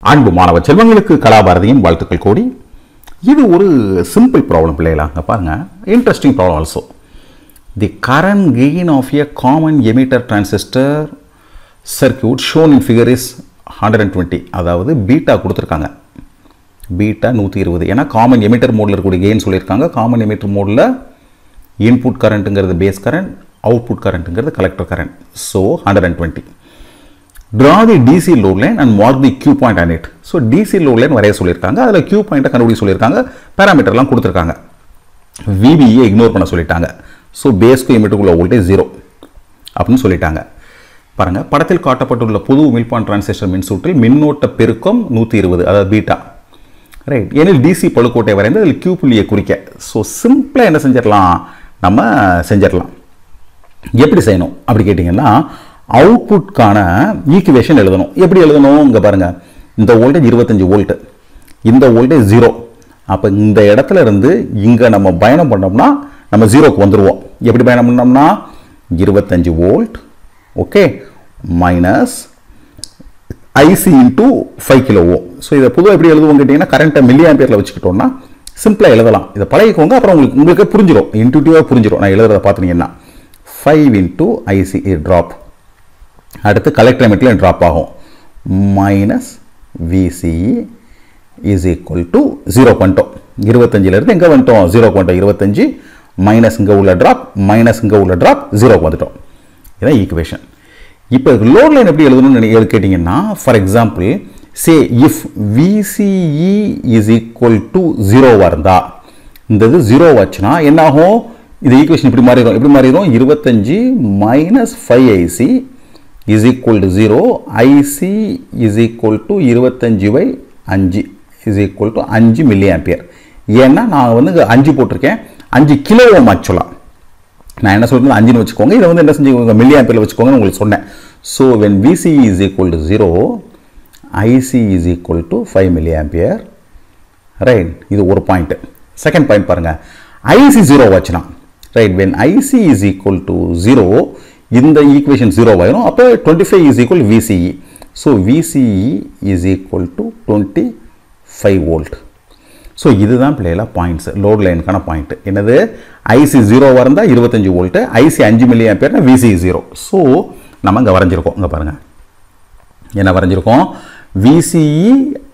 அன்பு மாணவ செல்வங்களுக்கு கலாபாரதியின் வாழ்த்துக்கள் கோடி இது ஒரு சிம்பிள் ப்ராப்ளம் பிள்ளைகளா அங்கே பாருங்க interesting problem also the current gain of a common emitter transistor circuit shown in figure is hundred and twenty அதாவது பீட்டா கொடுத்துருக்காங்க பீட்டா நூற்றி இருபது ஏன்னா காமன் எமிட்டர் மோடில் இருக்கக்கூடிய கெயின் சொல்லியிருக்காங்க காமன் எமிட்டர் மோடில் இன்புட் கரண்ட்டுங்கிறது பேஸ் கரண்ட் அவுட்புட் கரண்ட்டுங்கிறது collector current so hundred and twenty draw the DC load line and mark the Q point on it so DC load line வரைய சொல்லியிருக்காங்க அதில் Q பாயிண்ட்டை கண்டுபிடி சொல்லியிருக்காங்க பேராமீட்டர்லாம் கொடுத்துருக்காங்க விபிஏ இக்னோர் பண்ண சொல்லிட்டாங்க ஸோ பேஸ்க்கு எமிட்டுக்குள்ள வோல்டேஜ் ஜீரோ அப்படின்னு சொல்லிட்டாங்க பாருங்க படத்தில் காட்டப்பட்டுள்ள புது மில்பான் டிரான்சிஸ்டர் மின்சூட்டில் மின்னோட்ட பெருக்கம் நூற்றி இருபது அதாவது பீட்டா ரைட் ஏனில் டிசி பழுக்கோட்டை வரைந்து அதில் கியூ புள்ளியை குறிக்க ஸோ சிம்பிளாக என்ன செஞ்சிடலாம் நம்ம செஞ்சிடலாம் எப்படி செய்யணும் அப்படி கேட்டிங்கன்னா அவுட்புட்கான ஈக்குவேஷன் எழுதணும் எப்படி எழுதணும் இங்கே பாருங்கள் இந்த வோல்டேஜ் இருபத்தஞ்சி வோல்ட்டு இந்த வோல்டேஜ் ஜீரோ அப்போ இந்த இடத்துல இருந்து இங்கே நம்ம பயணம் பண்ணோம்னா நம்ம ஜீரோக்கு வந்துடுவோம் எப்படி பயணம் பண்ணோம்னா இருபத்தஞ்சி volt okay minus IC into five kilo ohm so இதை பொதுவாக எப்படி எழுதுவோம் கேட்டிங்கன்னா கரண்ட்டை மில்லி ஆம்பியரில் வச்சுக்கிட்டோம்னா சிம்பிளாக எழுதலாம் இதை பழகிக்கோங்க அப்புறம் உங்களுக்கு உங்களுக்கு புரிஞ்சிடும் இன்ட்யூட்டிவாக புரிஞ்சிடும் நான் எழுதுறத பார்த்தீங்கன்னா ஃபைவ் இன்டூ ஐசி ட்ராப் அடுத்து கலெக்டர் லிமிட்டில் ட்ராப் ஆகும் minus VCE is equal to zero பண்ணிட்டோம் இருபத்தஞ்சிலேருந்து எங்கே வந்துட்டோம் ஜீரோ பண்ணிட்டோம் இருபத்தஞ்சி மைனஸ் இங்கே உள்ள ட்ராப் மைனஸ் இங்கே உள்ள ட்ராப் ஜீரோக்கு வந்துட்டோம் இதான் ஈக்குவேஷன் இப்போ லோட் லைன் எப்படி எழுதணும்னு நினை- கேட்டிங்கன்னா for example say if VCE is equal to ஜீரோவாக இருந்தா இந்த இது ஜீரோ ஆச்சுன்னா என்ன ஆகும் இது ஈக்குவேஷன் இப்படி மாறிடும் எப்படி மாறிடும் இருபத்தஞ்சி minus five IC is equal to zero IC is equal to இருபத்தஞ்சி பை அஞ்சு இஸ் ஈக்குவல் டு அஞ்சு மில்லி ஆம்பியர் ஏன்னா நான் வந்து இங்க அஞ்சு போட்டிருக்கேன் அஞ்சு கிலோ ஓம் ஆக்சுவலாக நான் என்ன சொல்றது அஞ்சுன்னு வச்சுக்கோங்க இதை வந்து என்ன செஞ்சுக்கோங்க மில்லி ஆம்பியரில் வச்சுக்கோங்கன்னு உங்களுக்கு சொன்னேன் so when VC is equal to zero IC is equal to five milli ampere right இது ஒரு பாயிண்ட் செகண்ட் பாயிண்ட் பாருங்க ஐசி ஜீரோ வச்சுனா right when IC is equal to zero இந்த ஈக்குவேஷன் ஜீரோ ஆயிரும் அப்போ twenty five is equal VCE so VCE is equal to twenty five volt so இதுதான் பிள்ளைகளா points load லைனுக்கான பாயிண்ட் என்னது IC ஜீரோவாக இருந்தால் இருபத்தஞ்சி வோல்ட்டு ஐசி அஞ்சு மில்லி ஆம்பியர்னா விசி ஜீரோ ஸோ நம்ம இங்கே வரைஞ்சிருக்கோம் இங்கே பாருங்கள் என்ன வரைஞ்சிருக்கோம் VCE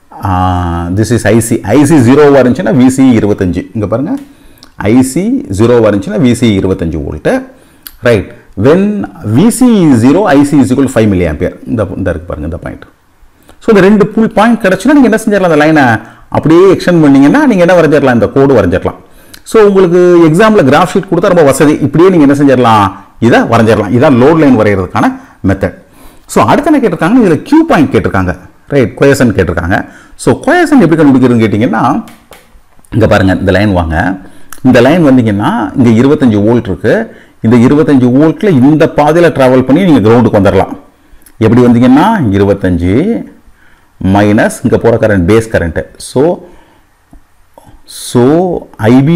this is IC IC ஜீரோவாக இருந்துச்சுன்னா விசிஇ இருபத்தஞ்சு இங்கே பாருங்கள் ஐசி ஜீரோவாக இருந்துச்சுன்னா விசிஇ இருபத்தஞ்சு volt right when VCE zero IC is equal five milli ampere இந்த இந்த இருக்கு பாருங்க இந்த பாயிண்ட் ஸோ இந்த ரெண்டு புல் பாயிண்ட் கிடச்சுன்னா நீங்கள் என்ன செஞ்சிடலாம் அந்த லைனை அப்படியே எக்ஸ்டெண்ட் பண்ணீங்கன்னா நீங்கள் என்ன வரைஞ்சிடலாம் இந்த கோடு வரைஞ்சிடலாம் ஸோ உங்களுக்கு எக்ஸாமில் கிராஃப் ஷீட் கொடுத்தா ரொம்ப வசதி இப்படியே நீங்கள் என்ன செஞ்சிடலாம் இதை வரைஞ்சிடலாம் இதான் லோட் லைன் வரைகிறதுக்கான மெத்தட் ஸோ அடுத்து என்ன கேட்டிருக்காங்க இதில் கியூ பாயிண்ட் கேட்டிருக்காங்க ரைட் கொயசன் கேட்டிருக்காங்க ஸோ கொயசன் எப்படி கண்டுபிடிக்கிறதுன்னு கேட்டிங்கன்னா இங்கே பாருங்கள் இந்த லைன் வாங்க இந்த லைன் வந்தீங்கன்னா இங்கே இருபத்தஞ்சி வோல்ட் இருக்கு இந்த இருபத்தஞ்சி வோல்ட்டில் இந்த பாதையில் ட்ராவல் பண்ணி நீங்கள் கிரவுண்டுக்கு வந்துடலாம் எப்படி வந்தீங்கன்னா இருபத்தஞ்சி மைனஸ் இங்கே போகிற current base current so so IB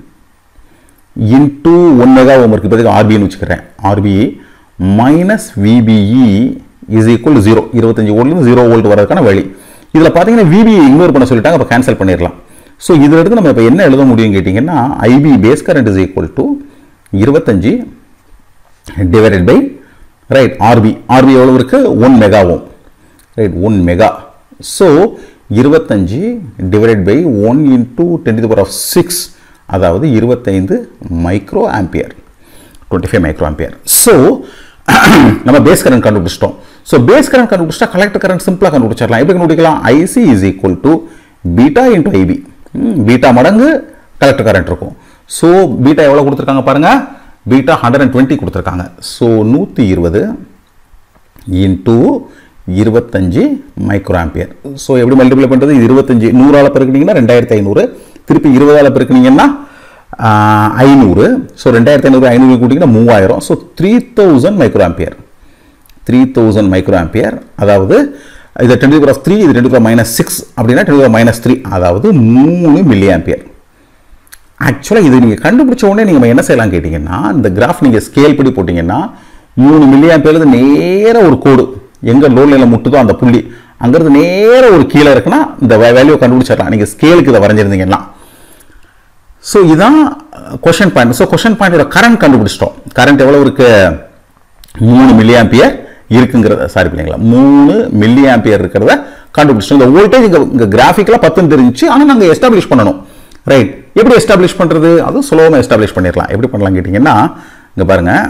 into one mega ohm இருக்குது இப்போதைக்கு ஆர்பின்னு வச்சுக்கிறேன் RB minus VBE is equal zero இருபத்தஞ்சி வோல்ட்லேருந்து ஜீரோ வோல்ட் வரதுக்கான வழி இதில் பார்த்தீங்கன்னா விபிஐ இக்னோர் பண்ண சொல்லிட்டாங்க அப்போ கேன்சல் பண்ணிடலாம் ஸோ இதில் எடுத்து நம்ம இப்போ என்ன எழுத முடியும் கேட்டிங்கன்னா IB base current is equal to இருபத்தஞ்சி divided by right RB RB எவ்வளவு இருக்கு one mega ohm right one mega so இருபத்தஞ்சி divided by one into ten to power of six அதாவது இருபத்தைந்து micro ampere twenty five micro ampere so நம்ம base current கண்டுபிடிச்சிட்டோம் so base current கண்டுபிடிச்சா collector current சிம்பிளாக கண்டுபிடிச்சிடலாம் எப்படி கண்டுபிடிக்கலாம் IC is equal to beta into IB beta மடங்கு கலெக்டர் கரண்ட் இருக்கும் ஸோ பீட்டா எவ்வளோ கொடுத்துருக்காங்க பாருங்க பீட்டா ஹண்ட்ரட் அண்ட் டுவெண்ட்டி கொடுத்துருக்காங்க ஸோ நூற்றி இருபது இன்டூ இருபத்தஞ்சு மைக்ரோ ஆம்பியர் ஸோ எப்படி மல்டிப்ளை பண்ணுறது இது இருபத்தஞ்சு நூறால் பெருக்குனீங்கன்னா ரெண்டாயிரத்தி ஐநூறு திருப்பி இருபதால் பெருக்குனீங்கன்னா ஐநூறு ஸோ ரெண்டாயிரத்தி ஐநூறு ஐநூறு கூட்டிங்கன்னா மூவாயிரம் so three thousand micro ampere three thousand micro ampere அதாவது இது டென் பவர் ஆஃப் த்ரீ இது டென் பவர் மைனஸ் சிக்ஸ் அப்படின்னா டென் பவர் மைனஸ் த்ரீ அதாவது மூணு மில்லி ஆம்பியர் ஆக்சுவலாக இது நீங்கள் கண்டுபிடிச்ச உடனே நீங்கள் என்ன செய்யலாம் கேட்டிங்கன்னா இந்த கிராஃப் நீங்கள் ஸ்கேல் படி போட்டிங்கன்னா மூணு மில்லி ஆம்பியர்லேருந்து நேராக ஒரு கோடு எங்கே லோட் லைனில் முட்டுதோ அந்த புள்ளி அங்கிருந்து நேர ஒரு கீழே இருக்குன்னா இந்த வேல்யூ கண்டுபிடிச்சிடலாம் நீங்கள் ஸ்கேலுக்கு இதை வரைஞ்சிருந்தீங்கன்னா ஸோ இதுதான் கொஷன் பாயிண்ட் ஸோ கொஷன் பாயிண்டோட கரண்ட் கண்டுபிடிச்சிட்டோம் கரண்ட் எவ்வளோ இருக்கு மூணு மில்லி ஆம்பியர் இருக்குங்கிறத சாரி பிள்ளைங்களா மூணு மில்லி ஆம்பியர் இருக்கிறத கண்டுபிடிச்சிட்டோம் இந்த வோல்டேஜ் இங்கே இங்கே கிராஃபிக்கலாக பத்துன்னு தெரிஞ்சு ஆனால் நாங்கள் எஸ்டாப்ளிஷ் பண்ணணும் ரைட் எப்படி எஸ்டாப்ளிஷ் பண்ணுறது அதுவும் சுலபமாக எஸ்டாப்ளிஷ் பண்ணிடலாம் எப்படி பண்ணலாம் கேட்டிங்கன்னா இங்கே பாருங்கள்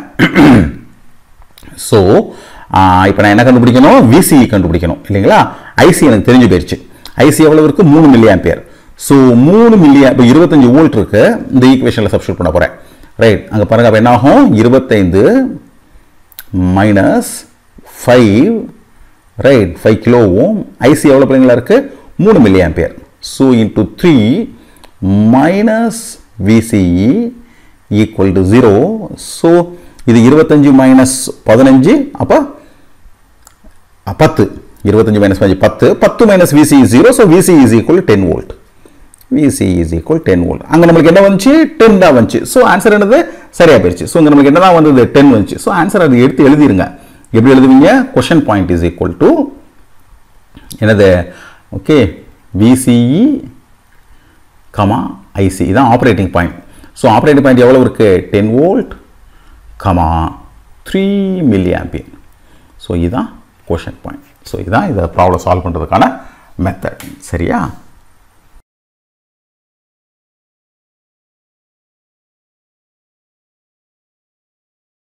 ஸோ இப்போ நான் என்ன கண்டுபிடிக்கணும் விசிஇ கண்டுபிடிக்கணும் இல்லைங்களா ஐசி எனக்கு தெரிஞ்சு போயிடுச்சு ஐசி எவ்வளவு இருக்கு மூணு மில்லி ஆம்பியர் ஸோ மூணு மில்லி இப்போ இருபத்தஞ்சு வோல்ட் இருக்கு இந்த ஈக்குவேஷனில் சப்ஸ்டியூட் பண்ண போகிறேன் ரைட் அங்கே பாருங்க அப்போ என்ன ஆகும் இருபத்தைந்து மைனஸ் ஃபைவ் ரைட் ஃபைவ் கிலோவும் ஐசி எவ்வளோ பிள்ளைங்களா இருக்கு மூணு milli ampere so into three minus VCE equal to zero so இது இருபத்தஞ்சு மைனஸ் பதினஞ்சு அப்போ அ, பத்து இருபத்தஞ்சு மைனஸ் பதினஞ்சு பத்து பத்து minus VC zero so VC is equal ten volt VC is equal ten volt அங்கே நம்மளுக்கு என்ன வந்துச்சு டென் தான் வந்துச்சு ஸோ ஆன்சர் என்னது சரியா போயிடுச்சு ஸோ இங்கே நம்மளுக்கு என்ன தான் வந்தது டென் வந்துச்சு ஸோ ஆன்சர் அது எடுத்து எழுதிருங்க எப்படி எழுதுவீங்க question point is equal to என்னது ஓகே விசிஇ கமா ஐசி இதான் operating point so operating point எவ்வளோ இருக்கு ten volt comma three milli ampere so இதுதான் கொஷன் பாயிண்ட் ஸோ இதுதான் இதை ப்ராப்ளம் சால்வ் பண்ணுறதுக்கான மெத்தட் சரியா